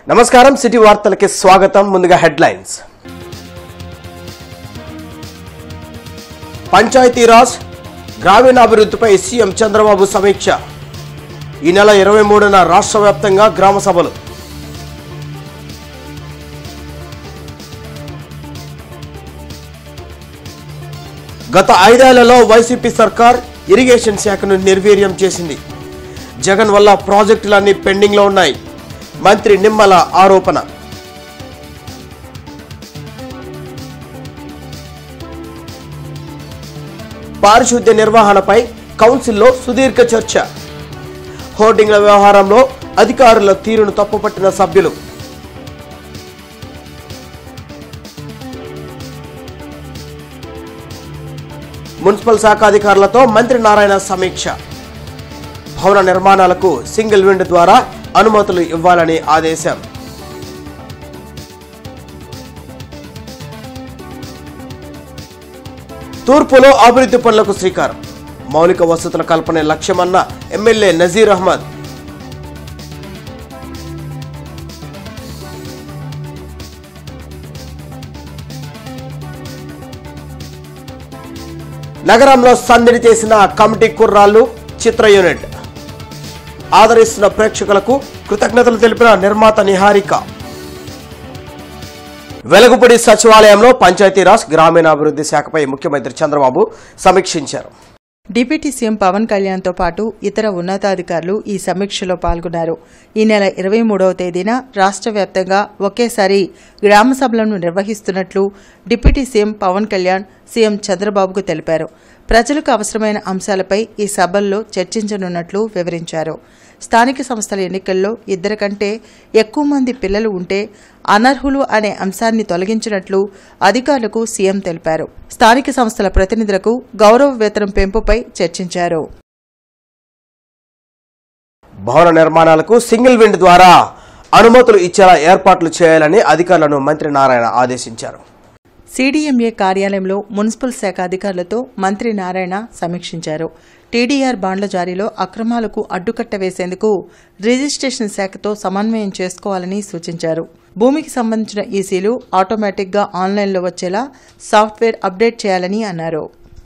నమస్కారం సిటీ వార్తలకి స్వాగతం ముందుగా హెడ్లైన్స్ పంచాయతీరాజ్ గ్రామీణాభివృద్ధిపై సీఎం చంద్రబాబు సమీక్ష ఈ నెల ఇరవై మూడున రాష్ట్ర వ్యాప్తంగా గ్రామ సభలు గత ఐదేళ్లలో వైసీపీ సర్కార్ ఇరిగేషన్ శాఖను నిర్వీర్యం చేసింది జగన్ వల్ల ప్రాజెక్టులన్నీ పెండింగ్లో ఉన్నాయి మంత్రి నిమ్మల ఆరోపణ పారిశుద్ధ్య నిర్వహణపై కౌన్సిల్లో సుదీర్ఘ చర్చ హోర్డింగ్ల వ్యవహారంలో అధికారుల తీరును తప్పుపట్టిన సభ్యులు మున్సిపల్ శాఖ అధికారులతో మంత్రి నారాయణ సమీక్ష భవన నిర్మాణాలకు సింగిల్ విండో ద్వారా అనుమతులు ఇవ్వాలని ఆదేశం తూర్పులో అభివృద్ధి పనులకు శ్రీకారం మౌలిక వసతుల కల్పనే లక్ష్యమన్న ఎమ్మెల్యే నజీర్ అహ్మద్ నగరంలో సందడి చేసిన కమిటీ కుర్రాళ్ళు చిత్ర యూనిట్ ఆదరిస్తున్న ప్రేక్షకులకు కృతజ్ఞతలు తెలిపిన నిర్మాత నిహారిక వెలగపూడి సచివాలయంలో పంచాయతీరాజ్ గ్రామీణాభివృద్ధి శాఖపై ముఖ్యమంత్రి చంద్రబాబు సమీక్షించారు డిప్యూటీ సీఎం పవన్ కళ్యాణ్తో పాటు ఇతర ఉన్నతాధికారులు ఈ సమీక్షలో పాల్గొన్నారు ఈ నెల ఇరవై మూడవ తేదీన రాష్ట్ర వ్యాప్తంగా ఒకేసారి గ్రామ సభలను నిర్వహిస్తున్నట్లు deputy CM Pawan Kalyan CM చంద్రబాబుకు తెలిపారు ప్రజలకు అవసరమైన అంశాలపై ఈ సభల్లో చర్చించనున్నట్లు వివరించారు స్థానిక సంస్థల ఎన్నికల్లో ఇద్దరి కంటే ఎక్కువ మంది పిల్లలు ఉంటే అనర్హులు అనే అంశాన్ని తొలగించినట్లు అధికారులకు సీఎం తెలిపారు స్థానిక సంస్థల ప్రతినిధులకు గౌరవ వేతనం పెంపుపై చర్చించారు భవన నిర్మాణాలకు సింగిల్ విండ్ ద్వారా అనుమతులు ఇచ్చేలా ఏర్పాట్లు చేయాలని అధికారులను మంత్రి నారాయణ ఆదేశించారు సీడీఎంఏ కార్యాలయంలో మున్సిపల్ శాఖ అధికారులతో మంత్రి నారాయణ సమీక్షించారు టీడీఆర్ బాండ్ల జారీలో అక్రమాలకు అడ్డుకట్ట వేసేందుకు రిజిస్ట్రేషన్ శాఖతో సమన్వయం చేసుకోవాలని సూచించారు భూమికి సంబంధించిన ఈసీలు ఆటోమేటిక్గా ఆన్లైన్లో వచ్చేలా సాఫ్ట్వేర్ అప్డేట్ చేయాలని అన్నారు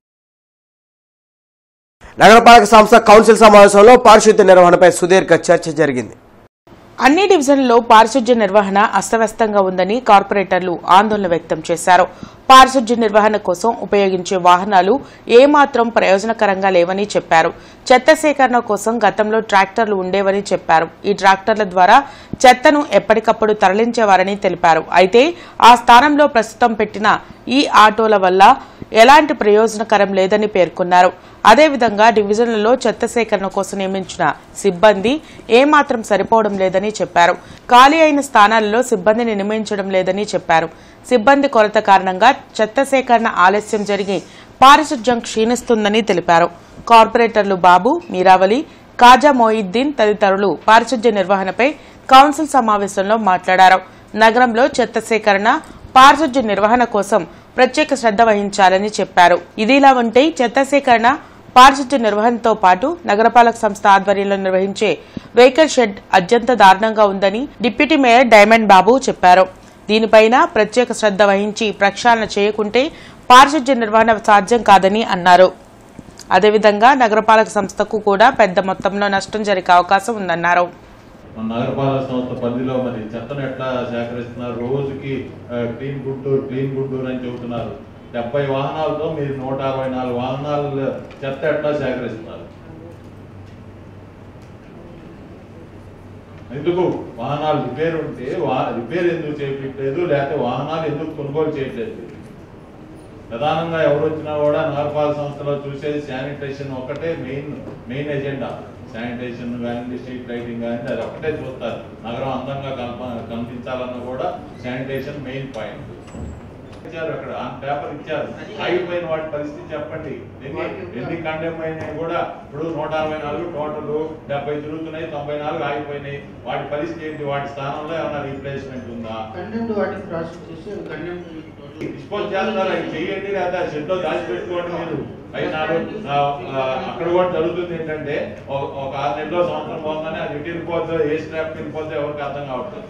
నగరపాలక సంస్థ కౌన్సిల్ సమావేశంలో పారిశుద్ధ్య నిర్వహణపై సుదీర్ఘ చర్చ జరిగింది అన్ని డివిజన్లలో పారిశుధ్య నిర్వహణ అస్తవ్యస్తంగా ఉందని కార్పొరేటర్లు ఆందోళన వ్యక్తం చేశారు పారిశుధ్య నిర్వహణ కోసం ఉపయోగించే వాహనాలు ఏమాత్రం ప్రయోజనకరంగా లేవని చెప్పారు చెత్త సేకరణ కోసం గతంలో ట్రాక్టర్లు ఉండేవని చెప్పారు ఈ ట్రాక్టర్ల ద్వారా చెత్తను ఎప్పటికప్పుడు తరలించేవారని తెలిపారు అయితే ఆ స్థానంలో ప్రస్తుతం పెట్టిన ఈ ఆటోల వల్ల ఎలాంటి ప్రయోజనకరం లేదని పేర్కొన్నారు అదేవిధంగా డివిజన్లలో చెత్త సేకరణ కోసం నియమించిన సిబ్బంది ఏమాత్రం సరిపోవడం లేదని చెప్పారు ఖాళీ అయిన స్థానాలలో సిబ్బందిని నియమించడం లేదని చెప్పారు సిబ్బంది కొరత కారణంగా చెత్త సేకరణ ఆలస్యం జరిగి పారిశుధ్యం క్షీణిస్తుందని తెలిపారు కార్పొరేటర్లు బాబు మీరావలి కాజా మొయిద్దీన్ తదితరులు పారిశుధ్య నిర్వహణపై కౌన్సిల్ సమావేశంలో మాట్లాడారు నగరంలో చెత్త సేకరణ పారిశుధ్య నిర్వహణ కోసం ప్రత్యేక శ్రద్ధ వహించాలని చెప్పారు ఇదిలా ఉంటే చెత్త సేకరణ పారిశుధ్య నిర్వహణతో పాటు నగరపాలక సంస్థ ఆధ్వర్యంలో నిర్వహించే వెహికల్ షెడ్ అత్యంత దారుణంగా ఉందని డిప్యూటీ మేయర్ డైమండ్ బాబు చెప్పారు దీనిపైన ప్రత్యేక శ్రద్ధ వహించి ప్రక్షాళన చేయకుంటే పారిశుధ్య నిర్వహణ సాధ్యం కాదని అన్నారు అదేవిధంగా నగరపాలక సంస్థకు కూడా పెద్ద మొత్తంలో నష్టం జరిగే అవకాశం ఉందన్నారు మన నగరపాలక సంస్థ పరిధిలో మరి చెత్తను ఎట్లా సేకరిస్తున్నారు రోజుకి ఆ, క్లీన్ గుంటూరు క్లీన్ గుంటూరు అని చెబుతున్నారు డెబ్బై వాహనాలతో మీరు నూట అరవై నాలుగు వాహనాలు చెత్త ఎట్లా సేకరిస్తున్నారు ఎందుకు వాహనాలు రిపేర్ ఉంటే వా రిపేర్ ఎందుకు చేయట్లేదు లేకపోతే వాహనాలు ఎందుకు కొనుగోలు చేయట్లేదు ప్రధానంగా ఎవరు వచ్చినా కూడా నగరపాలక సంస్థలో చూసేది శానిటేషన్ ఒకటే మెయిన్ మెయిన్ ఎజెండా శానిటేషన్ కానీ స్ట్రీట్ లైటింగ్ కానీ అది ఒకటే చూస్తారు నగరం అందంగా కనప కనిపించాలన్నా కూడా శానిటేషన్ మెయిన్ పాయింట్ ఇచ్చారు అక్కడ ఆ పేపర్ ఇచ్చారు ఆగిపోయిన వాటి పరిస్థితి చెప్పండి ఎన్ని ఎన్ని కండెమ్ అయినాయి కూడా ఇప్పుడు నూట అరవై నాలుగు టోటల్ డెబ్బై తిరుగుతున్నాయి తొంభై నాలుగు ఆగిపోయినాయి వాటి పరిస్థితి ఏంటి వాటి స్థానంలో ఏమైనా రీప్లేస్మెంట్ ఉందా కంటెంట్ వాటిని ప్రాసెస్ చేసి కంటెంట్ డిస్పోజ్ చేస్తారు అవి చెయ్యండి లేదా షెడ్ లో దాచిపెట్టుకోండి మీరు అవి నాకు ఆ, ఆ, అక్కడ కూడా జరుగుతుంది ఏంటంటే ఒక ఒక ఆరు నెలలో సంవత్సరం పోగానే అది ఎటు వెళ్ళిపోద్దో ఏ స్ట్రాప్ వెళ్ళిపోద్దో ఎవరికి అర్థం కావట్లేదు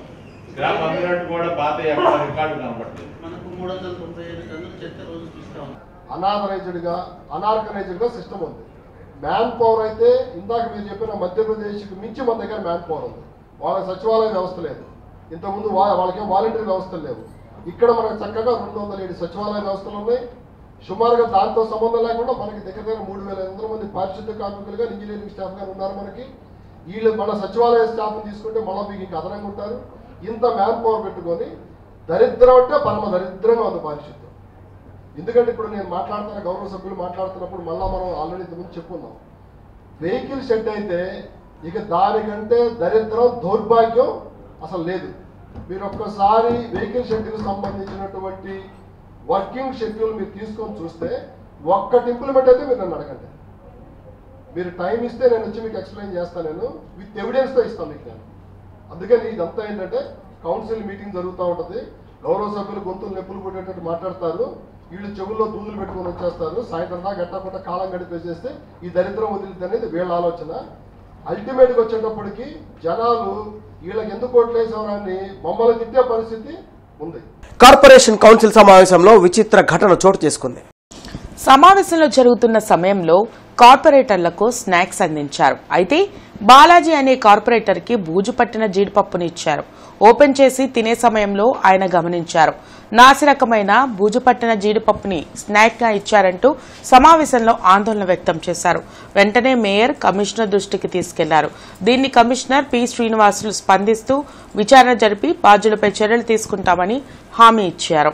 స్క్రాప్ అమ్మినట్టు కూడా పాత ఎక్కడ రికార్డు కనపడలేదు మనకు మూడు వందల తొంభై ఐదు టన్నులు చెత్త రోజు తీస్తా ఉన్నాం అనాథరైజ్డ్గా అనార్గనైజ్డ్గా సిస్టమ్ ఉంది మ్యాన్ పవర్ అయితే ఇందాక మీరు చెప్పిన మధ్యప్రదేశ్కి మించి మన దగ్గర మ్యాన్ పవర్ ఉంది వాళ్ళకి సచివాలయ వ్యవస్థ లేదు ఇంతకుముందు వా వాళ్ళకేం వాలంటరీ వ్యవస్థలు లేవు ఇక్కడ మనకు చక్కగా రెండు వందల ఏడు సచివాలయ వ్యవస్థలు ఉన్నాయి సుమారుగా దాంతో సంబంధం లేకుండా మనకి దగ్గర దగ్గర మూడు వేల ఐదు వందల మంది పారిశుద్ధ కార్మికులుగా ఇంజనీరింగ్ స్టాఫ్ గారు ఉన్నారు మనకి వీళ్ళు మన సచివాలయ స్టాఫ్ తీసుకుంటే మళ్ళీ మీకు ఇంకా అదనంగా ఉంటారు ఇంత మ్యాన్ పవర్ పెట్టుకొని దరిద్రం అంటే పరమ దరిద్రంగా ఉంది పారిశుద్ధం ఎందుకంటే ఇప్పుడు నేను మాట్లాడుతున్న గౌరవ సభ్యులు మాట్లాడుతున్నప్పుడు మళ్ళా మనం ఆల్రెడీ ఇంతకుముందు చెప్పుకున్నాం వెహికల్ షెడ్ అయితే ఇక దానికంటే దరిద్రం దౌర్భాగ్యం అసలు లేదు మీరు ఒక్కసారి వెహికల్ షెడ్కి సంబంధించినటువంటి వర్కింగ్ షెడ్యూల్ మీరు తీసుకొని చూస్తే ఒక్కటి ఇంప్లిమెంట్ అయితే మీరు నన్ను అడగండి మీరు టైం ఇస్తే నేను వచ్చి మీకు ఎక్స్ప్లెయిన్ చేస్తాను నేను విత్ ఎవిడెన్స్తో ఇస్తాను మీకు నేను అందుకని ఇదంతా ఏంటంటే కౌన్సిల్ మీటింగ్ జరుగుతూ ఉంటుంది గౌరవ సభ్యులు గొంతులు నొప్పులు పుట్టేటట్టు మాట్లాడతారు వీళ్ళు చెవుల్లో దూదులు పెట్టుకొని వచ్చేస్తారు సాయంత్రం దాకా గట్టకుండా కాలం గడిపేసేస్తే ఈ దరిద్రం వదిలిద్ది అనేది వీళ్ళ ఆలోచన అల్టిమేట్గా వచ్చేటప్పటికి జనాలు వీళ్ళకి ఎందుకు ఓట్లేసేవారని మమ్మల్ని తిట్టే పరిస్థితి ఉంది కార్పొరేషన్ కౌన్సిల్ సమావేశంలో విచిత్ర ఘటన చోటు చేసుకుంది సమావేశంలో జరుగుతున్న సమయంలో కార్పొరేటర్లకు స్నాక్స్ అందించారు అయితే బాలాజీ అనే కార్పొరేటర్ కి బూజు పట్టిన జీడిపప్పుని ఇచ్చారు ఓపెన్ చేసి తినే సమయంలో ఆయన గమనించారు నాసిరకమైన బూజు పట్టిన జీడిపప్పుని స్నాక్ గా ఇచ్చారంటూ సమావేశంలో ఆందోళన వ్యక్తం చేశారు వెంటనే మేయర్ కమిషనర్ దృష్టికి తీసుకెళ్లారు దీన్ని కమిషనర్ పి శ్రీనివాసులు స్పందిస్తూ విచారణ జరిపి బాధ్యులపై చర్యలు తీసుకుంటామని హామీ ఇచ్చారు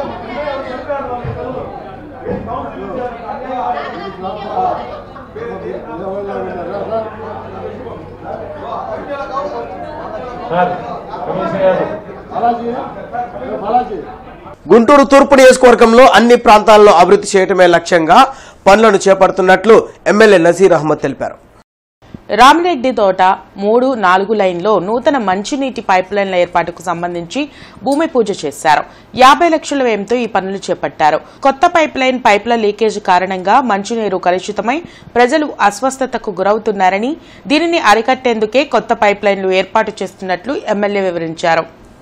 సార్ కమిషనర్ గారు బాలాజీ బాలాజీ గుంటూరు తూర్పు నియోజకవర్గంలో అన్ని ప్రాంతాల్లో అభివృద్ధి చేయటమే లక్ష్యంగా పనులను చేపడుతున్నట్లు ఎమ్మెల్యే నజీర్ అహ్మద్ తెలిపారు రామిరెడ్డి తోట మూడు నాలుగు లైన్లో నూతన మంచినీటి పైప్ లైన్ల ఏర్పాటుకు సంబంధించి భూమి పూజ చేశారు యాభై లక్షల వ్యయంతో ఈ పనులు చేపట్టారు కొత్త పైప్ లైన్ పైప్ల లీకేజ్ కారణంగా మంచినీరు కలుషితమై ప్రజలు అస్వస్థతకు గురవుతున్నారని దీనిని అరికట్టేందుకే కొత్త పైప్ లైన్లు ఏర్పాటు చేస్తున్నట్లు ఎమ్మెల్యే వివరించారు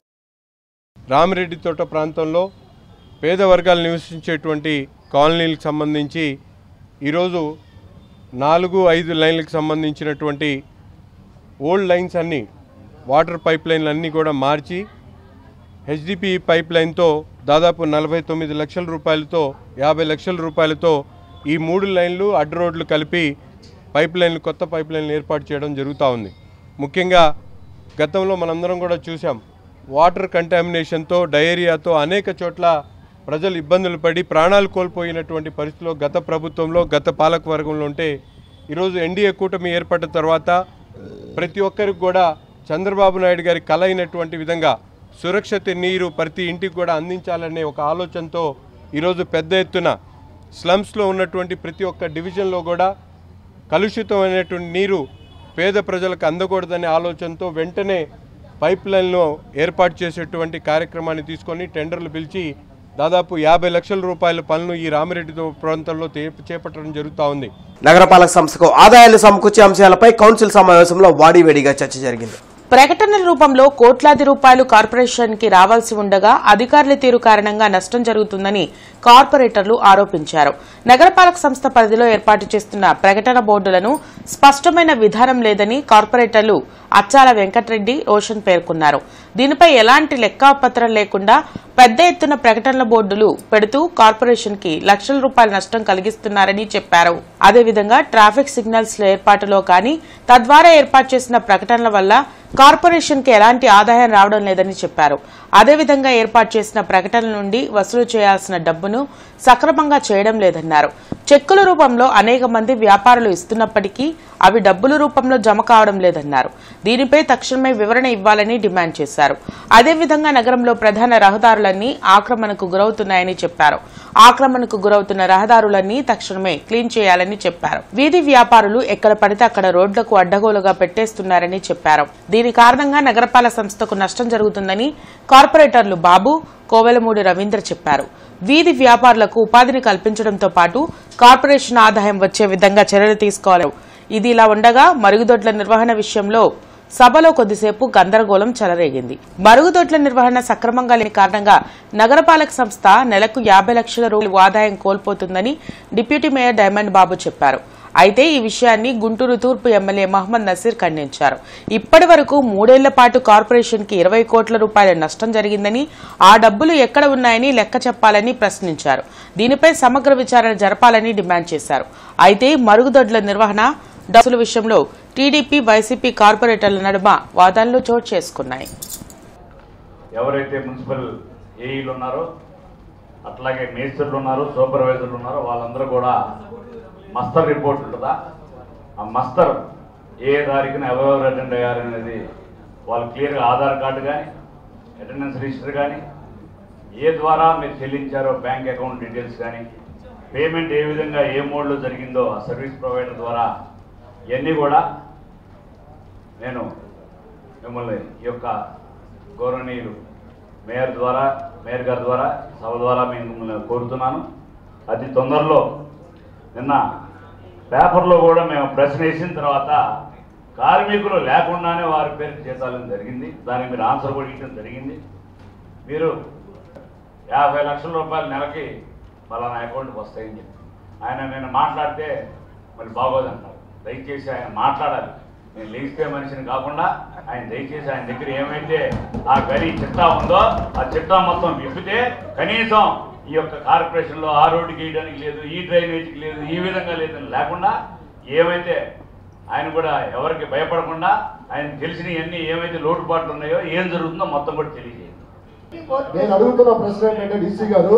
రామిరెడ్డి తోట ప్రాంతంలో పేద వర్గాలు నివసించేటువంటి కాలనీలకు సంబంధించి ఈరోజు నాలుగు ఐదు లైన్లకు సంబంధించినటువంటి ఓల్డ్ లైన్స్ అన్నీ వాటర్ పైప్ లైన్లు అన్నీ కూడా మార్చి హెచ్డిపి పైప్ లైన్తో దాదాపు నలభై తొమ్మిది లక్షల రూపాయలతో యాభై లక్షల రూపాయలతో ఈ మూడు లైన్లు అడ్డు రోడ్లు కలిపి పైప్ లైన్లు కొత్త పైప్ లైన్లు ఏర్పాటు చేయడం జరుగుతూ ఉంది ముఖ్యంగా గతంలో మనందరం కూడా చూసాం వాటర్ కంటామినేషన్తో డయేరియాతో అనేక చోట్ల ప్రజలు ఇబ్బందులు పడి ప్రాణాలు కోల్పోయినటువంటి పరిస్థితిలో గత ప్రభుత్వంలో గత పాలక వర్గంలో ఉంటే ఈరోజు ఎన్డీఏ కూటమి ఏర్పడిన తర్వాత ప్రతి ఒక్కరికి కూడా చంద్రబాబు నాయుడు గారి కల అయినటువంటి విధంగా సురక్షిత నీరు ప్రతి ఇంటికి కూడా అందించాలనే ఒక ఆలోచనతో ఈరోజు పెద్ద ఎత్తున స్లమ్స్లో ఉన్నటువంటి ప్రతి ఒక్క డివిజన్లో కూడా కలుషితమైనటువంటి నీరు పేద ప్రజలకు అందకూడదనే ఆలోచనతో వెంటనే పైప్ లైన్లో ఏర్పాటు చేసేటువంటి కార్యక్రమాన్ని తీసుకొని టెండర్లు పిలిచి దాదాపు యాభై లక్షల రూపాయల పనులు ఈ రామిరెడ్డి ప్రాంతంలో తే- చేపట్టడం జరుగుతూ ఉంది నగరపాలక సంస్థకు ఆదాయాలు సమకూర్చే అంశాలపై కౌన్సిల్ సమావేశంలో వాడివేడిగా చర్చ జరిగింది ప్రకటనల రూపంలో కోట్లాది రూపాయలు కార్పొరేషన్ కి రావాల్సి ఉండగా అధికారుల తీరు కారణంగా నష్టం జరుగుతుందని కార్పొరేటర్లు ఆరోపించారు నగరపాలక సంస్థ పరిధిలో ఏర్పాటు చేస్తున్న ప్రకటన బోర్డులను స్పష్టమైన విధానం లేదని కార్పొరేటర్లు అచ్చాల వెంకటరెడ్డి రోషన్ పేర్కొన్నారు దీనిపై ఎలాంటి లెక్కాపత్రం లేకుండా పెద్ద ఎత్తున ప్రకటనల బోర్డులు పెడుతూ కార్పొరేషన్ కి లక్షల రూపాయల నష్టం కలిగిస్తున్నారని చెప్పారు అదేవిధంగా ట్రాఫిక్ సిగ్నల్స్ ఏర్పాటులో కానీ తద్వారా ఏర్పాటు చేసిన ప్రకటనల వల్ల కార్పొరేషన్ కి ఎలాంటి ఆదాయం రావడం లేదని చెప్పారు అదేవిధంగా ఏర్పాటు చేసిన ప్రకటనల నుండి వసూలు చేయాల్సిన డబ్బును సక్రమంగా చేయడం లేదన్నారు చెక్కుల రూపంలో అనేక మంది వ్యాపారులు ఇస్తున్నప్పటికీ అవి డబ్బుల రూపంలో జమ కావడం లేదన్నారు దీనిపై తక్షణమే వివరణ ఇవ్వాలని డిమాండ్ చేశారు అదేవిధంగా నగరంలో ప్రధాన రహదారులన్నీ ఆక్రమణకు గురవుతున్నాయని చెప్పారు ఆక్రమణకు గురవుతున్న రహదారులన్నీ తక్షణమే క్లీన్ చేయాలని చెప్పారు వీధి వ్యాపారులు ఎక్కడ పడితే అక్కడ రోడ్లకు అడ్డగోలుగా పెట్టేస్తున్నారని చెప్పారు దీని కారణంగా నగరపాలక సంస్థకు నష్టం జరుగుతుందని కార్పొరేటర్లు బాబు కోవెలమూడి రవీంద్ర చెప్పారు వీధి వ్యాపారులకు ఉపాధిని కల్పించడంతో పాటు కార్పొరేషన్ ఆదాయం వచ్చే విధంగా చర్యలు తీసుకోవాలి ఇది ఇలా ఉండగా మరుగుదొడ్ల నిర్వహణ విషయంలో సభలో కొద్దిసేపు గందరగోళం చెలరేగింది మరుగుదొడ్ల నిర్వహణ సక్రమంగా లేని కారణంగా నగరపాలక సంస్థ నెలకు యాభై లక్షల రూపాయలు ఆదాయం కోల్పోతుందని డిప్యూటీ మేయర్ డైమండ్ బాబు చెప్పారు అయితే ఈ విషయాన్ని గుంటూరు తూర్పు ఎమ్మెల్యే మహమ్మద్ నసీర్ ఖండించారు ఇప్పటి వరకు మూడేళ్ల పాటు కార్పొరేషన్ కి ఇరవై కోట్ల రూపాయల నష్టం జరిగిందని ఆ డబ్బులు ఎక్కడ ఉన్నాయని లెక్క చెప్పాలని ప్రశ్నించారు దీనిపై సమగ్ర విచారణ జరపాలని డిమాండ్ చేశారు అయితే మరుగుదొడ్ల నిర్వహణ డబ్బుల విషయంలో టీడీపీ వైసీపీ కార్పొరేటర్ల నడుమ వాదనలు చోటు చేసుకున్నాయి ఎవరైతే మున్సిపల్ ఏఈలు ఉన్నారో అట్లాగే మేస్త్రులు ఉన్నారు సూపర్వైజర్లు ఉన్నారో వాళ్ళందరూ కూడా మస్తర్ రిపోర్ట్ ఉంటుందా ఆ మస్తర్ ఏ తారీఖున ఎవరెవరు అటెండ్ అయ్యారు అనేది వాళ్ళు క్లియర్గా ఆధార్ కార్డు కానీ అటెండెన్స్ రిజిస్టర్ కానీ ఏ ద్వారా మీరు చెల్లించారో బ్యాంక్ అకౌంట్ డీటెయిల్స్ కానీ పేమెంట్ ఏ విధంగా ఏ మోడ్లో జరిగిందో ఆ సర్వీస్ ప్రొవైడర్ ద్వారా ఇవన్నీ కూడా నేను మిమ్మల్ని ఈ యొక్క గౌరవనీయులు మేయర్ ద్వారా మేయర్ గారి ద్వారా సభ ద్వారా మేము మిమ్మల్ని కోరుతున్నాను అతి తొందరలో నిన్న పేపర్లో కూడా మేము ప్రశ్న వేసిన తర్వాత కార్మికులు లేకుండానే వారి పేరు చేసాలని జరిగింది దానికి మీరు ఆన్సర్ కూడా ఇవ్వడం జరిగింది మీరు యాభై లక్షల రూపాయలు నెలకి పలానా అకౌంట్కి వస్తాయని చెప్పి ఆయన నేను మాట్లాడితే మరి బాగోదంటారు దయచేసి ఆయన మాట్లాడాలి నేను లేస్తే మనిషిని కాకుండా ఆయన దయచేసి ఆయన దగ్గర ఏమైతే ఆ గది చిట్టా ఉందో ఆ చిట్టా మొత్తం విప్పితే కనీసం ఈ యొక్క కార్పొరేషన్లో ఆ రోడ్డుకి వేయడానికి లేదు ఈ డ్రైనేజీకి లేదు ఈ విధంగా లేదని లేకుండా ఏమైతే ఆయన కూడా ఎవరికి భయపడకుండా ఆయన తెలిసినవన్నీ ఏమైతే లోటుపాట్లు ఉన్నాయో ఏం జరుగుతుందో మొత్తం కూడా తెలియజేయండి నేను అడుగుతున్న ప్రశ్న ఏంటంటే డీసీ గారు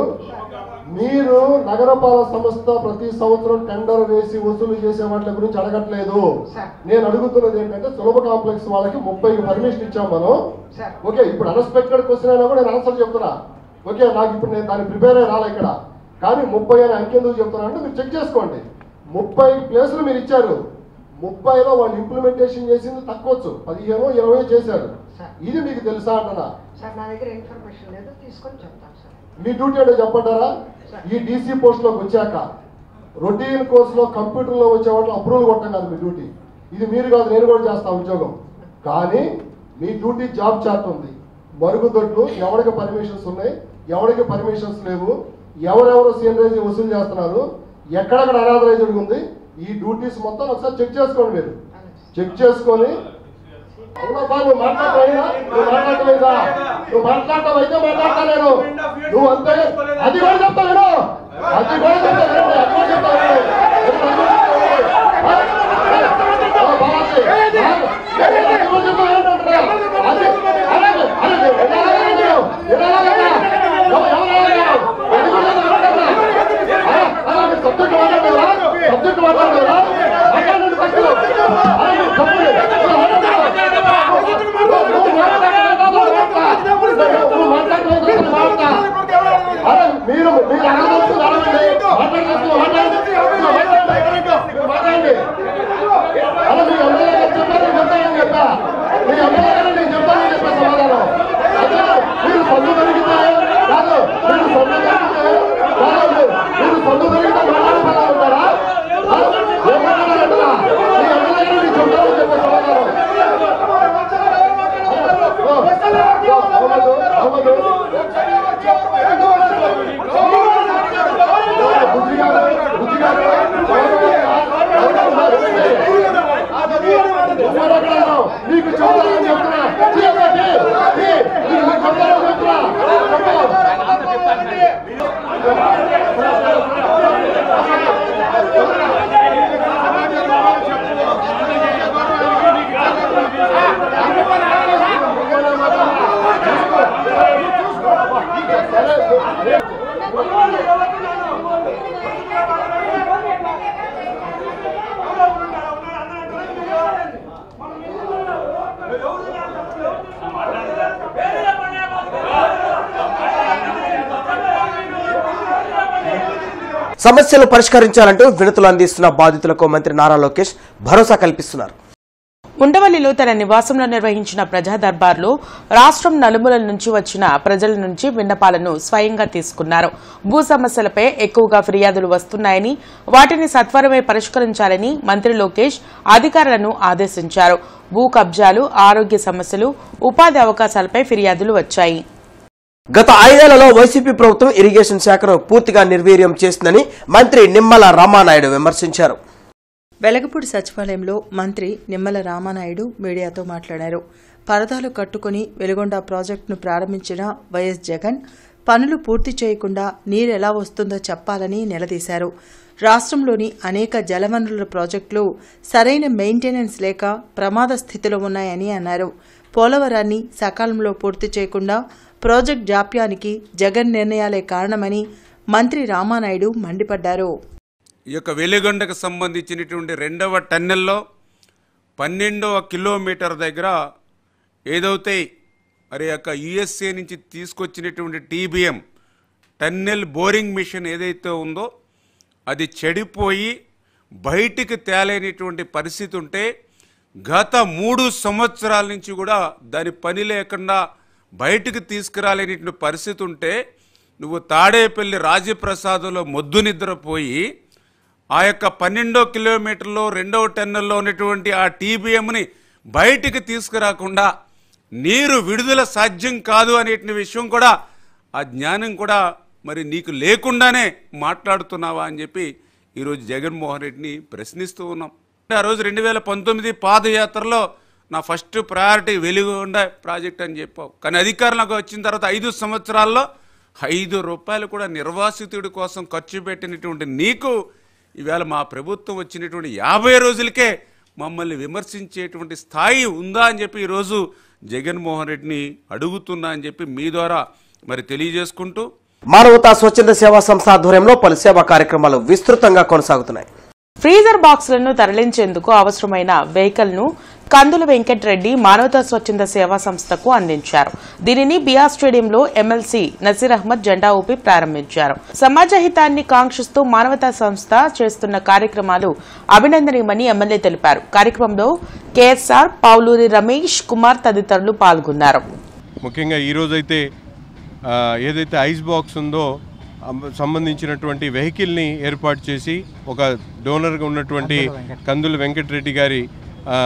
మీరు నగరపాలక సంస్థ ప్రతి సంవత్సరం టెండర్ వేసి వసూలు చేసే వాటి గురించి అడగట్లేదు నేను అడుగుతున్నది ఏంటంటే సులభ కాంప్లెక్స్ వాళ్ళకి ముప్పై పర్మిషన్ ఇచ్చాం మనం ఓకే ఇప్పుడు అన్ఎక్స్పెక్టెడ్ క్వశ్చన్ అయినా కూడా నేను ఆన్సర్ చెప్తున్నా ఓకే నాకు ఇప్పుడు నేను దాన్ని ప్రిపేర్ అయ్యి రాలే ఇక్కడ కానీ ముప్పై అని అంకెందుకు చెప్తున్నా అంటే మీరు చెక్ చేసుకోండి ముప్పై ప్లేసులు మీరు ఇచ్చారు ముప్పైలో వాళ్ళు ఇంప్లిమెంటేషన్ చేసింది తక్కువచ్చు పదిహేను ఇరవై చేశారు ఇది మీకు తెలుసా అంటున్నా సార్ నా దగ్గర ఇన్ఫర్మేషన్ లేదు తీసుకొని చెప్తాను సార్ మీ డ్యూటీ అంటే చెప్పంటారా ఈ డీసీ పోస్ట్లోకి వచ్చాక రొటీన్ కోర్సులో కంప్యూటర్లో వచ్చే వాటిలో అప్రూవల్ కొట్టం కాదు మీ డ్యూటీ ఇది మీరు కాదు నేను కూడా చేస్తా ఉద్యోగం కానీ మీ డ్యూటీ జాబ్ చార్ట్ ఉంది మరుగుదొడ్లు ఎవరికి పర్మిషన్స్ ఉన్నాయి ఎవరికి పర్మిషన్స్ లేవు ఎవరెవరు సీనరైజ్ వసూలు చేస్తున్నారు ఎక్కడెక్కడ అనాథరైజ్డ్ ఉంది ఈ డ్యూటీస్ మొత్తం ఒకసారి చెక్ చేసుకోండి మీరు చెక్ చేసుకొని అవునబ్బా, నువ్వు మాట్లాడలేదా నువ్వు మాట్లాడలేదా నువ్వు మాట్లాడటం అయితే మాట్లాడతా నేను నువ్వు అంతే అది కూడా చెప్తా నేను అది కూడా చెప్తా వినండి, అది కూడా చెప్తా వినండి. అది కూడా చెప్తా వినండి. ఆ, బాగుంది. ఆ, అది కూడా చెప్తా వినండి అంటున్నా. అది అరే, అరే, వినాలా నేను? వినాలా కదా? ఎవ- ఎవరు అడగారు? అది కూడా చెప్తా వినండి అంటున్నా. అరే, అరే, మీరు సబ్జెక్ట్ మాట్లాడలేదా? సబ్జెక్ట్ మాట్లాడలేదా? మాట్లాడండి ఫస్ట్. అరే, మీరు చెప్పండి. అరే, మాట్లాడండి. అరే మీరు మీరు అడగవచ్చు అడగండి మాట్లాడచ్చు మాట్లాడండి మాట్లాడండి అరే మీ ఎమ్మెల్యే గారు చెప్పారు చెప్తానని చెప్పా మీ ఎమ్మెల్యే గారు నేను చెప్తానని చెప్పా సమాధానం అదే మీరు సొంత దొరికితే కాదు మీరు సొంత దొరికితే కాదు మీరు సొంత దొరికితే మాట్లాడకుండా ఉంటారా ఏం మాట్లాడాలంటారా మీ ఎమ్మెల్యే గారు నేను చెప్తానని చెప్పా సమాధానం నీకు చెప్తానని చెప్తున్నా నీకు చెప్తానని చెప్తున్నా సమస్యలు పరిష్కరించాలంటూ వినతులు అందిస్తున్న బాధితులకు మంత్రి నారా లోకేష్ భరోసా కల్పిస్తున్నారు ఉండవల్లిలో తన నివాసంలో నిర్వహించిన ప్రజా దర్బార్లో రాష్ట్రం నలుమూలల నుంచి వచ్చిన ప్రజల నుంచి విన్నపాలను స్వయంగా తీసుకున్నారు భూ సమస్యలపై ఎక్కువగా ఫిర్యాదులు వస్తున్నాయని వాటిని సత్వరమే పరిష్కరించాలని మంత్రి లోకేష్ అధికారులను ఆదేశించారు భూ కబ్జాలు ఆరోగ్య సమస్యలు ఉపాధి అవకాశాలపై ఫిర్యాదులు వచ్చాయి గత ఐదేళ్లలో వైసీపీ ప్రభుత్వం ఇరిగేషన్ శాఖను పూర్తిగా నిర్వీర్యం చేసిందని మంత్రి నిమ్మల రామానాయుడు విమర్శించారు వెలగపూడి సచివాలయంలో మంత్రి నిమ్మల రామానాయుడు మీడియాతో మాట్లాడారు పరదాలు కట్టుకుని వెలుగొండ ప్రాజెక్టును ప్రారంభించిన వైఎస్ జగన్ పనులు పూర్తి చేయకుండా నీరు ఎలా వస్తుందో చెప్పాలని నిలదీశారు రాష్ట్రంలోని అనేక జలవనరుల ప్రాజెక్టులు సరైన మెయింటెనెన్స్ లేక ప్రమాద స్థితిలో ఉన్నాయని అన్నారు పోలవరాన్ని సకాలంలో పూర్తి చేయకుండా ప్రాజెక్ట్ జాప్యానికి జగన్ నిర్ణయాలే కారణమని మంత్రి రామానాయుడు మండిపడ్డారు ఈ యొక్క వెలిగొండకు సంబంధించినటువంటి రెండవ టన్నెల్లో పన్నెండవ కిలోమీటర్ దగ్గర ఏదైతే మరి యొక్క యుఎస్ఏ నుంచి తీసుకొచ్చినటువంటి టీబీఎం టన్నెల్ బోరింగ్ మిషన్ ఏదైతే ఉందో అది చెడిపోయి బయటికి తేలేనటువంటి పరిస్థితి ఉంటే గత మూడు సంవత్సరాల నుంచి కూడా దాని పని లేకుండా బయటికి తీసుకురాలేనటువంటి పరిస్థితి ఉంటే నువ్వు తాడేపల్లి రాజప్రసాదంలో మొద్దు నిద్రపోయి ఆ యొక్క పన్నెండో కిలోమీటర్లో రెండవ టెన్నెల్లో ఉన్నటువంటి ఆ టీబీఎంని బయటికి తీసుకురాకుండా నీరు విడుదల సాధ్యం కాదు అనేటి విషయం కూడా ఆ జ్ఞానం కూడా మరి నీకు లేకుండానే మాట్లాడుతున్నావా అని చెప్పి ఈరోజు జగన్మోహన్ రెడ్డిని ప్రశ్నిస్తూ ఉన్నాం ఆ రోజు రెండు వేల పంతొమ్మిది పాదయాత్రలో నా ఫస్ట్ ప్రయారిటీ వెలుగుండ ప్రాజెక్ట్ అని చెప్పావు కానీ అధికారంలోకి వచ్చిన తర్వాత ఐదు సంవత్సరాల్లో ఐదు రూపాయలు కూడా నిర్వాసితుడి కోసం ఖర్చు పెట్టినటువంటి నీకు ఈవేళ మా ప్రభుత్వం వచ్చినటువంటి యాభై రోజులకే మమ్మల్ని విమర్శించేటువంటి స్థాయి ఉందా అని చెప్పి ఈరోజు జగన్మోహన్ రెడ్డిని అడుగుతున్నా అని చెప్పి మీ ద్వారా మరి తెలియజేసుకుంటూ మానవతా స్వచ్ఛంద సేవా సంస్థ ఆధ్వర్యంలో పలు సేవా కార్యక్రమాలు విస్తృతంగా కొనసాగుతున్నాయి ఫ్రీజర్ బాక్సులను తరలించేందుకు అవసరమైన వెహికల్ ను కందుల వెంకటరెడ్డి మానవతా స్వచ్ఛంద సేవా సంస్థకు అందించారు దీనిని బిఆర్ స్టేడియంలో ఎమ్మెల్సీ నసీర్ అహ్మద్ జెండా ఊపి ప్రారంభించారు సమాజ హితాన్ని కాంక్షిస్తూ మానవతా సంస్థ చేస్తున్న కార్యక్రమాలు అభినందనీయమని ఎమ్మెల్యే తెలిపారు కార్యక్రమంలో కేఎస్ఆర్ పావులూరి రమేష్ కుమార్ తదితరులు పాల్గొన్నారు ముఖ్యంగా ఈరోజైతే ఆ, ఏదైతే ఐస్ బాక్స్ ఉందో అమ్- సంబంధించినటువంటి వెహికల్ని ఏర్పాటు చేసి ఒక డోనర్గా ఉన్నటువంటి కందుల వెంకటరెడ్డి గారి ఆ,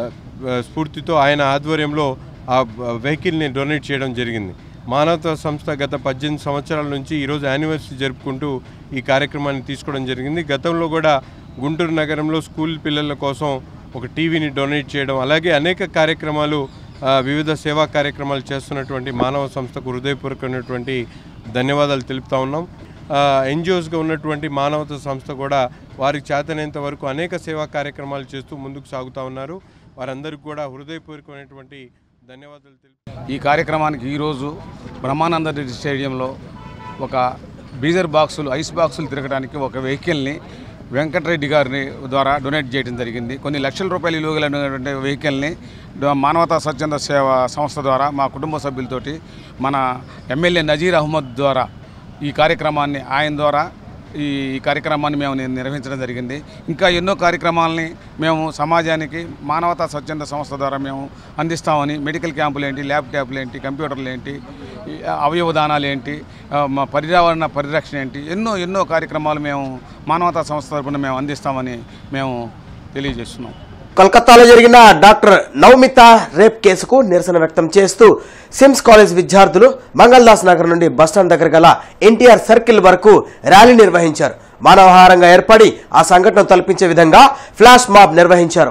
ఆ, స్ఫూర్తితో ఆయన ఆధ్వర్యంలో ఆ బ- వెహికల్ని డొనేట్ చేయడం జరిగింది మానవతా సంస్థ గత పద్దెనిమిది సంవత్సరాల నుంచి ఈరోజు యానివర్సరీ జరుపుకుంటూ ఈ కార్యక్రమాన్ని తీసుకోవడం జరిగింది గతంలో కూడా గుంటూరు నగరంలో స్కూల్ పిల్లల కోసం ఒక టీవీని డొనేట్ చేయడం అలాగే అనేక కార్యక్రమాలు ఆ, వివిధ సేవా కార్యక్రమాలు చేస్తున్నటువంటి మానవ సంస్థకు హృదయపూర్వకమైనటువంటి ధన్యవాదాలు తెలుపుతా ఉన్నాం ఎన్జిఓస్గా ఉన్నటువంటి మానవత సంస్థ కూడా వారికి చేతనైనంత వరకు అనేక సేవా కార్యక్రమాలు చేస్తూ ముందుకు సాగుతూ ఉన్నారు వారందరికీ కూడా హృదయపూర్వకమైనటువంటి ధన్యవాదాలు తెలుపు ఈ కార్యక్రమానికి ఈరోజు బ్రహ్మానంద రెడ్డి స్టేడియంలో ఒక బీజర్ బాక్సులు ఐస్ బాక్సులు తిరగడానికి ఒక వెహికల్ని వెంకటరెడ్డి గారిని ద్వారా డొనేట్ చేయడం జరిగింది కొన్ని లక్షల రూపాయలు విలువ కలిగినటువంటి వెహికల్ని డ- మానవతా స్వచ్ఛంద సేవ సంస్థ ద్వారా మా కుటుంబ సభ్యులతోటి మన ఎమ్మెల్యే నజీర్ అహ్మద్ ద్వారా ఈ కార్యక్రమాన్ని ఆయన ద్వారా ఈ ఈ కార్యక్రమాన్ని మేము ని- నిర్వహించడం జరిగింది ఇంకా ఎన్నో కార్యక్రమాలని మేము సమాజానికి మానవతా స్వచ్ఛంద సంస్థ ద్వారా మేము అందిస్తామని మెడికల్ క్యాంపులు ఏంటి ల్యాబ్ ట్యాబ్లు ఏంటి కంప్యూటర్లు ఏంటి ఈ అవయవ దానాలు ఏంటి ఆ, మా పర్యావరణ పరిరక్షణ ఏంటి ఎన్నో ఎన్నో కార్యక్రమాలు మేము మానవతా సంస్థ తరపున మేము అందిస్తామని మేము తెలియజేస్తున్నాం కోల్కతాలో జరిగిన డాక్టర్ నవమిత రేప్ కేసుకు నిరసన వ్యక్తం చేస్తూ సిమ్స్ కాలేజ్ విద్యార్థులు మంగళదాస్ నగర్ నుండి బస్టాండ్ దగ్గర గల ఎన్టీఆర్ సర్కిల్ వరకు ర్యాలీ నిర్వహించారు మానవహారంగా ఏర్పడి ఆ సంఘటన తలపించే విధంగా ఫ్లాష్ మాబ్ నిర్వహించారు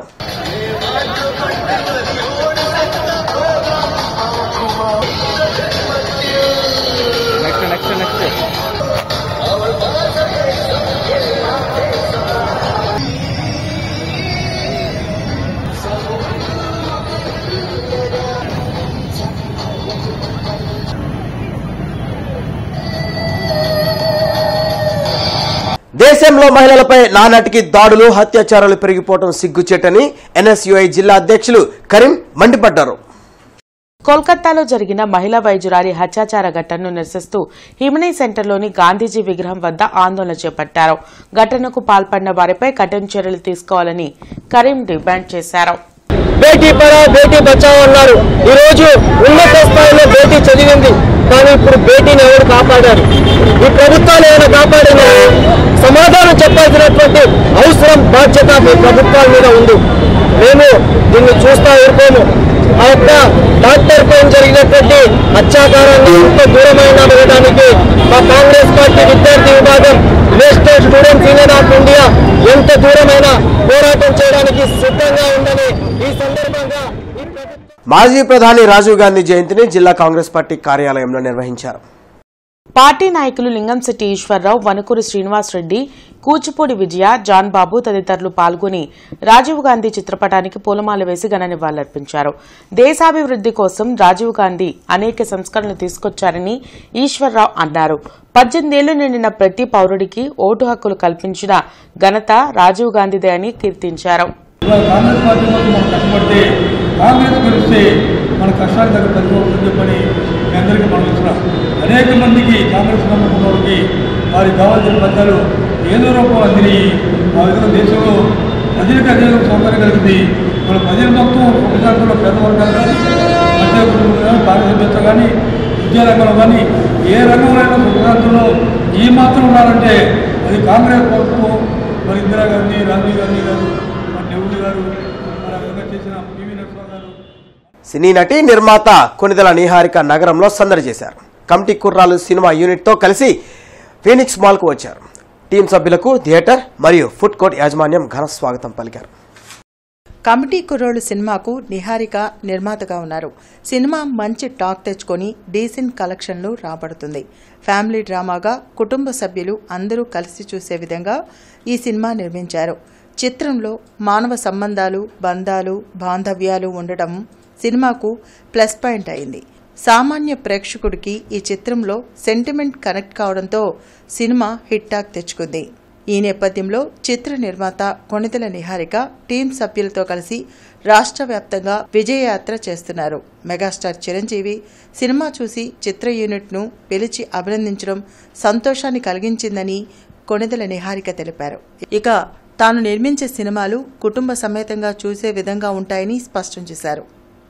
దేశంలో మహిళలపై నానాటికి దాడులు అత్యాచారాలు పెరిగిపోవడం సిగ్గుచేటని ఎన్ఎస్యుఐ జిల్లా అధ్యక్షులు కరీం మండిపడ్డారు కోల్కతాలో జరిగిన మహిళా వైద్యురాలి హత్యాచార ఘటనను నిరసిస్తూ హిమనీ సెంటర్లోని గాంధీజీ విగ్రహం వద్ద ఆందోళన చేపట్టారు ఘటనకు పాల్పడిన వారిపై కఠిన చర్యలు తీసుకోవాలని కరీం డిమాండ్ చేశారు బేటీ పడావ్ బేటీ బచావ్ అన్నారు ఈ రోజు ఉన్నత స్థాయిలో బేటీ చదివింది కానీ ఇప్పుడు బేటీని ఎవరు కాపాడారు ఈ ప్రభుత్వాలు ఏమైనా కాపాడినా సమాధానం చెప్పాల్సినటువంటి అవసరం బాధ్యత మీ ప్రభుత్వాల మీద ఉంది మేము దీన్ని చూస్తా ఊరుకోము ఆ యొక్క డాక్టర్ పైన జరిగినటువంటి అత్యాచారాన్ని ఎంత దూరమైన వెళ్ళడానికి మా కాంగ్రెస్ పార్టీ విద్యార్థి విభాగం national students union of India ఎంత దూరమైన పోరాటం చేయడానికి సిద్ధంగా ఉందని ఈ సందర్భంగా ఈ ప్రభుత్వం మాజీ ప్రధాని రాజీవ్ గాంధీ జయంతిని జిల్లా కాంగ్రెస్ పార్టీ కార్యాలయంలో నిర్వహించారు పార్టీ నాయకులు లింగంశెట్టి ఈశ్వరరావు వనకూరు శ్రీనివాసరెడ్డి కూచిపూడి విజయ జాన్ బాబు తదితరులు పాల్గొని రాజీవ్ గాంధీ చిత్రపటానికి పూలమాల వేసి ఘన నివాళులర్పించారు దేశాభివృద్ది కోసం రాజీవ్ గాంధీ అనేక సంస్కరణలు తీసుకొచ్చారని ఈశ్వరరావు అన్నారు పద్దెనిమిదేళ్లు నిండిన ప్రతి పౌరుడికి ఓటు హక్కులు కల్పించిన ఘనత రాజీవ్ గాంధీదే అని కీర్తించారు ఇవాళ కాంగ్రెస్ పార్టీ కోసం మనం కష్టపడితే కాంగ్రెస్ గెలిస్తే మన కష్టాలు దగ్గర తగ్గిపోతుందని చెప్పని మీ అందరికీ మనం ఇస్తున్నాం అనేక మందికి కాంగ్రెస్ నమ్ముకున్న వాళ్ళకి వారికి కావాల్సిన పథకాలు ఏదో రూపం అందిని ఆ విధంగా దేశంలో ప్రజలకు అదే సౌకర్యం కలిగింది మన ప్రజల మొత్తం ఒక శాతంలో పేద వర్గాలు కానీ మధ్య కుటుంబాలు కానీ పారిశుభ్యత కానీ విద్యా రంగంలో కానీ ఏ రంగంలో సుఖశాంతంలో ఈ మాత్రం ఉండాలంటే అది కాంగ్రెస్ ప్రభుత్వం మరి ఇందిరాగాంధీ రాజీవ్ గాంధీ గారు మరి నెహ్రూ గారు మరి ఆ విధంగా చేసిన పివి నరసింహ గారు సినీ నటి నిర్మాత కొనిదల నిహారిక నగరంలో సందడి చేశారు కమిటీ కుర్రాలు సినిమా యూనిట్తో కలిసి ఫీనిక్స్ మాల్కు వచ్చారు టీం సభ్యులకు థియేటర్ మరియు ఫుడ్ కోర్ట్ యాజమాన్యం ఘన స్వాగతం పలికారు కమిటీ కుర్రోళ్ళు సినిమాకు నిహారిక నిర్మాతగా ఉన్నారు సినిమా మంచి టాక్ తెచ్చుకొని డీసెంట్ కలెక్షన్లు రాబడుతుంది ఫ్యామిలీ డ్రామాగా కుటుంబ సభ్యులు అందరూ కలిసి చూసే విధంగా ఈ సినిమా నిర్మించారు చిత్రంలో మానవ సంబంధాలు బంధాలు బాంధవ్యాలు ఉండటం సినిమాకు ప్లస్ పాయింట్ అయింది సామాన్య ప్రేక్షకుడికి ఈ చిత్రంలో సెంటిమెంట్ కనెక్ట్ కావడంతో సినిమా హిట్ టాక్ తెచ్చుకుంది ఈ నేపథ్యంలో చిత్ర నిర్మాత కొణిదెల నిహారిక టీం సభ్యులతో కలిసి రాష్ట్ర వ్యాప్తంగా విజయయాత్ర చేస్తున్నారు మెగాస్టార్ చిరంజీవి సినిమా చూసి చిత్ర యూనిట్ను పిలిచి అభినందించడం సంతోషాన్ని కలిగించిందని కొణిదెల నిహారిక తెలిపారు ఇక తాను నిర్మించే సినిమాలు కుటుంబ సమేతంగా చూసే విధంగా ఉంటాయని స్పష్టం చేశారు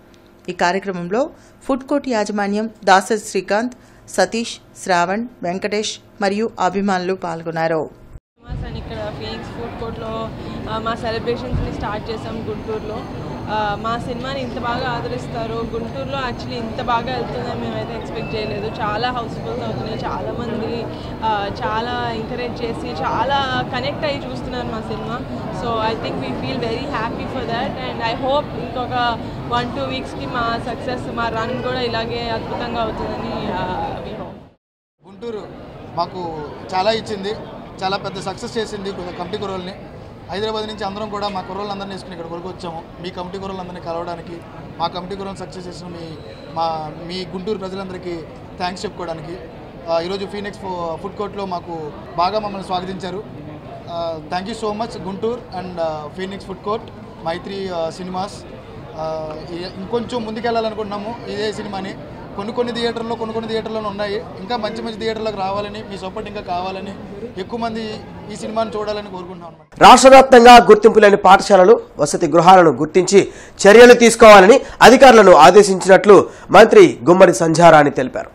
ఈ కార్యక్రమంలో ఫుడ్ కోర్ట్ యాజమాన్యం దాసరి శ్రీకాంత్ సతీష్ శ్రావణ్ వెంకటేష్ మరియు అభిమానులు పాల్గొన్నారు సినిమాస్ అని ఇక్కడ ఫీనిక్స్ ఫుడ్ కోర్ట్లో ఆ, మా సెలబ్రేషన్స్ని స్టార్ట్ చేసాం గుంటూరులో ఆ, మా సినిమాని ఇంత బాగా ఆదరిస్తారు గుంటూరులో యాక్చువల్లీ ఇంత బాగా వెళ్తుందని మేమైతే ఎక్స్పెక్ట్ చేయలేదు చాలా హౌస్ఫుల్స్ అవుతున్నాయి చాలామంది ఆ, చాలా ఎంకరేజ్ చేసి చాలా కనెక్ట్ అయ్యి చూస్తున్నారు మా cinema so I think we feel very happy for that and I hope ఇంకొక వన్ టూ వీక్స్కి మా సక్సెస్ మా రన్ కూడా ఇలాగే అద్భుతంగా అవుతుందని వీ హోప్ గుంటూరు మాకు చాలా ఇచ్చింది చాలా పెద్ద సక్సెస్ చేసింది కొ- కమిటీ కుర్రోల్ని హైదరాబాద్ నుంచి అందరం కూడా మా కుర్రోళ్ళందరినీ వేసుకుని ఇక్కడ వరకు వచ్చాము మీ కమిటీ కుర్రోళ్ళందరినీ కలవడానికి మా కమిటీ కుర్రోలు సక్సెస్ చేసిన మీ మా మీ గుంటూరు ప్రజలందరికీ థ్యాంక్స్ చెప్పుకోవడానికి ఆ, ఈరోజు ఫీనిక్స్ ఫు- ఫుడ్ కోర్ట్లో మాకు బాగా మమ్మల్ని స్వాగతించారు thank you so much Guntur and Phoenix food court Mythri cinemas ఆ, ఇ- ఇంకొంచెం ముందుకెళ్ళాలనుకుంటున్నాము ఇదే సినిమాని కొన్ని కొన్ని థియేటర్లో కొన్ని కొన్ని థియేటర్లో ఉన్నాయి ఇంకా మంచి మంచి థియేటర్లకు రావాలని మీ సపోర్ట్ ఇంకా కావాలని ఎక్కువ మంది ఈ సినిమాని చూడాలని కోరుకుంటున్నాం అన్నమాట. రాష్ట్ర వ్యాప్తంగా గుర్తింపు లేని పాఠశాలలు వసతి గృహాలను గుర్తించి చర్యలు తీసుకోవాలని అధికారులను ఆదేశించినట్లు మంత్రి గుమ్మడి సంధ్యారాణి తెలిపారు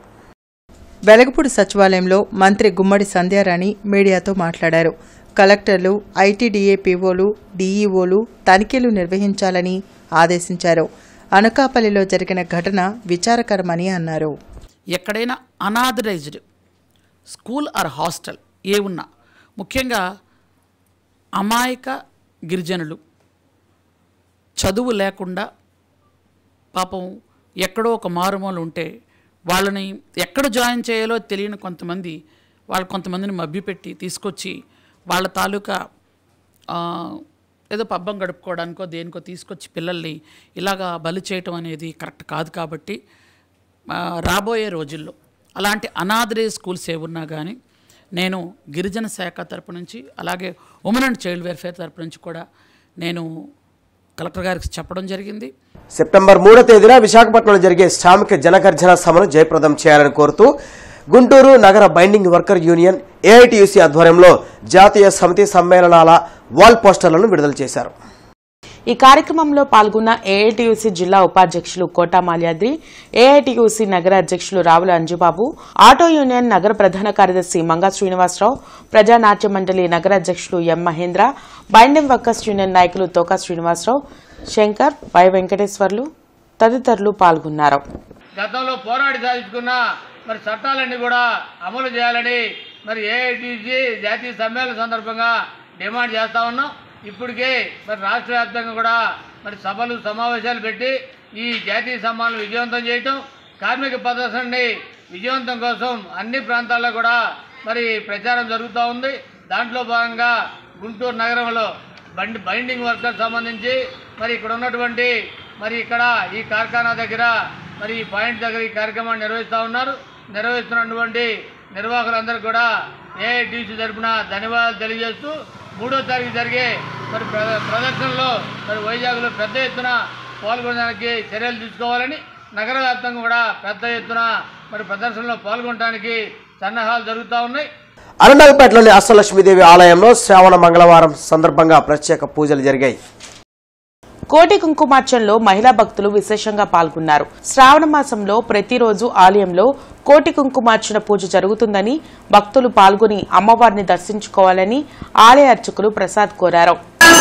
వెలగపూడి సచివాలయంలో మంత్రి గుమ్మడి సంధ్యారాణి మీడియాతో మాట్లాడారు కలెక్టర్లు ఐటీడీఏ పీఓలు డీఈఓలు తనిఖీలు నిర్వహించాలని ఆదేశించారు అనకాపల్లిలో జరిగిన ఘటన విచారకరమని అన్నారు ఎక్కడైనా అనాథరైజ్డ్ స్కూల్ ఆర్ హాస్టల్ ఏ ఉన్నా ముఖ్యంగా అమాయక గిరిజనులు చదువు లేకుండా పాపం ఎక్కడో ఒక మారుమూల ఉంటే వాళ్ళని ఎక్కడ జాయిన్ చేయాలో తెలియని కొంతమంది వాళ్ళు కొంతమందిని మభ్యపెట్టి తీసుకొచ్చి వాళ్ళ తాలూకా ఆ, ఏదో పబ్బం గడుపుకోవడానికో దేనికో తీసుకొచ్చి పిల్లల్ని ఇలాగా బలి చేయటం అనేది కరెక్ట్ కాదు కాబట్టి ఆ, రాబోయే రోజుల్లో అలాంటి అనాథరే స్కూల్స్ ఏ ఉన్నా కానీ నేను గిరిజన శాఖ తరపు నుంచి అలాగే ఉమెన్ అండ్ చైల్డ్ వెల్ఫేర్ తరపు నుంచి కూడా నేను కలెక్టర్ గారికి చెప్పడం జరిగింది సెప్టెంబర్ మూడో తేదీన విశాఖపట్నంలో జరిగే శ్రామిక జనగర్జన సభను జయప్రదం చేయాలని కోరుతూ గుంటూరు నగర బైండింగ్ వర్కర్ యూనియన్ ఏఐటియుసి ఆధ్వర్యంలో జాతీయ సమితి సమ్మేళనాల వాల్ పోస్టర్లను విడుదల చేశారు ఈ కార్యక్రమంలో పాల్గొన్న ఏఐటియుసి జిల్లా ఉపాధ్యక్షులు కోటా మాల్యాద్రి ఏఐటియుసి నగర అధ్యక్షులు రావుల అంజుబాబు ఆటో యూనియన్ నగర ప్రధాన కార్యదర్శి మంగా శ్రీనివాసరావు ప్రజానాట్య మండలి నగర అధ్యక్షులు ఎం మహేంద్ర బైండెం వర్కర్స్ యూనియన్ నాయకులు తోకా శ్రీనివాసరావు శంకర్ వై వెంకటేశ్వర్లు తదితరులు పాల్గొన్నారు గతంలో పోరాడి సాధించుకున్న మరి చట్టాలన్నీ కూడా అమలు చేయాలని మరి ఏఐటీసీ జాతీయ సమ్మేళన సందర్భంగా డిమాండ్ చేస్తా ఉన్నాం ఇప్పటికే మరి రాష్ట్ర వ్యాప్తంగా కూడా మరి సభలు సమావేశాలు పెట్టి ఈ జాతీయ సమ్మాలను విజయవంతం చేయటం కార్మిక ప్రదర్శనని విజయవంతం కోసం అన్ని ప్రాంతాల్లో కూడా మరి ప్రచారం జరుగుతూ ఉంది దాంట్లో భాగంగా గుంటూరు నగరంలో బండి బైండింగ్ వర్కర్ సంబంధించి మరి ఇక్కడ ఉన్నటువంటి మరి ఇక్కడ ఈ కార్ఖానా దగ్గర మరి ఈ పాయింట్ దగ్గర ఈ కార్యక్రమాన్ని నిర్వహిస్తూ ఉన్నారు నిర్వహిస్తున్నటువంటి నిర్వాహకులందరూ కూడా ఏఐటీసీ తరపున ధన్యవాదాలు తెలియజేస్తూ మూడో తారీఖు జరిగే మరి ప్ర- ప్రదర్శనలో మరి వైజాగ్లో పెద్ద ఎత్తున పాల్గొనడానికి చర్యలు తీసుకోవాలని నగర వ్యాప్తంగా కూడా పెద్ద ఎత్తున మరి ప్రదర్శనలో పాల్గొనడానికి సన్నాహాలు జరుగుతూ ఉన్నాయి అరండల్పేటలోని అష్టలక్ష్మీదేవి ఆలయంలో శ్రావణ మంగళవారం సందర్భంగా ప్రత్యేక పూజలు జరిగాయి కోటి కుంకుమార్చనలో మహిళా భక్తులు విశేషంగా పాల్గొన్నారు శ్రావణ మాసంలో ప్రతిరోజు ఆలయంలో కోటి కుంకుమార్చన పూజ జరుగుతుందని భక్తులు పాల్గొని అమ్మవారిని దర్శించుకోవాలని ఆలయ అర్చకులు ప్రసాద్ కోరారు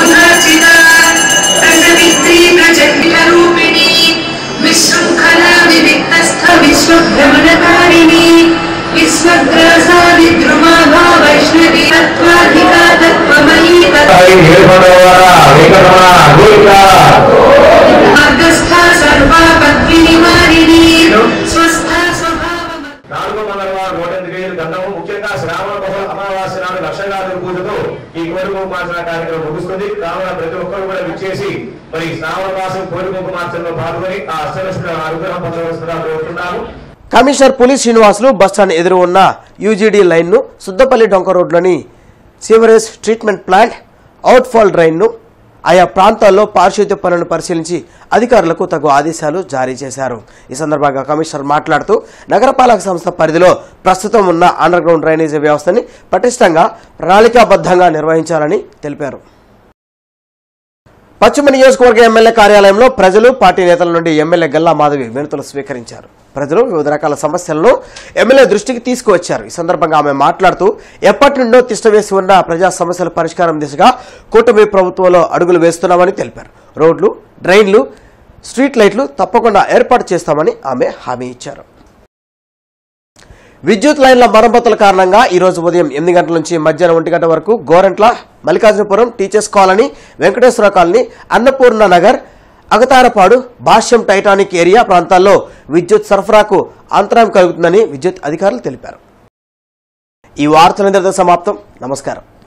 విశృంఖలా వివిక్తస్థ విశ్వభ్రమణకారిణి విశ్వగ్రాసా విద్రుమాభా వైష్ణవి తత్వాధికా తత్వమయీ మార్గస్థా సర్వా పద్మినివారిణి స్వస్థా స్వభావ నాలుగో మంగళవారం నూట ఎనిమిది కేజీలు గంధము ముఖ్యంగా శ్రావణ బహుళ అమావాస్య నాడు లక్షగాదుల పూజతో ఈ కోడి కుంకుమార్చన కార్యక్రమం ముగుస్తుంది కావున ప్రతి ఒక్కరు కూడా విచ్చేసి మరి శ్రావణ మాసం కోడి కుంకుమార్చనలో పాల్గొని ఆ అష్టలక్ష్మి అనుగ్రహం పొందవలసిందిగా కోరుతున్నాను కమిషనర్ పులి శ్రీనివాసులు బస్టాండ్ ఎదురు ఉన్న యూజీడీ లైన్ను సుద్దపల్లి డొంక రోడ్లోని సీవరేజ్ ట్రీట్మెంట్ ప్లాంట్ అవుట్ఫాల్ డ్రైన్ను ఆయా ప్రాంతాల్లో పారిశుద్ధ్య పనులను పరిశీలించి అధికారులకు తగు ఆదేశాలు జారీ చేశారు ఈ సందర్భంగా కమిషనర్ మాట్లాడుతూ నగరపాలక సంస్థ పరిధిలో ప్రస్తుతం ఉన్న అండర్ గ్రౌండ్ డ్రైనేజీ వ్యవస్థని పటిష్టంగా ప్రణాళికాబద్ధంగా నిర్వహించాలని తెలిపారు పశ్చిమ నియోజకవర్గ ఎమ్మెల్యే కార్యాలయంలో ప్రజలు పార్టీ నేతల నుండి ఎమ్మెల్యే గల్లా మాధవి వినతులు స్వీకరించారు ప్రజలు వివిధ రకాల సమస్యలను ఎమ్మెల్యే దృష్టికి తీసుకువచ్చారు ఈ సందర్భంగా ఆమె మాట్లాడుతూ ఎప్పటి నుండో తిష్టవేసి ఉన్న ప్రజా సమస్యల పరిష్కారం దిశగా కూటమి ప్రభుత్వంలో అడుగులు వేస్తున్నామని తెలిపారు రోడ్లు డ్రైన్లు స్ట్రీట్ లైట్లు తప్పకుండా ఏర్పాటు చేస్తామని ఆమె హామీ ఇచ్చారు విద్యుత్ లైన్ల మరమ్మతుల కారణంగా ఈ రోజు ఉదయం ఎనిమిది గంటల నుంచి మధ్యాహ్నం ఒంటి గంట వరకు Gorantla Mallikarjunapuram teachers colony Venkateswara colony Annapurna Nagar Agatharapadu Bhashyam Titanic area ప్రాంతాల్లో విద్యుత్ సరఫరాకు అంతరాయం కలుగుతుందని విద్యుత్ అధికారులు తెలిపారు ఈ వార్తలు ఇంతటితో సమాప్తం నమస్కారం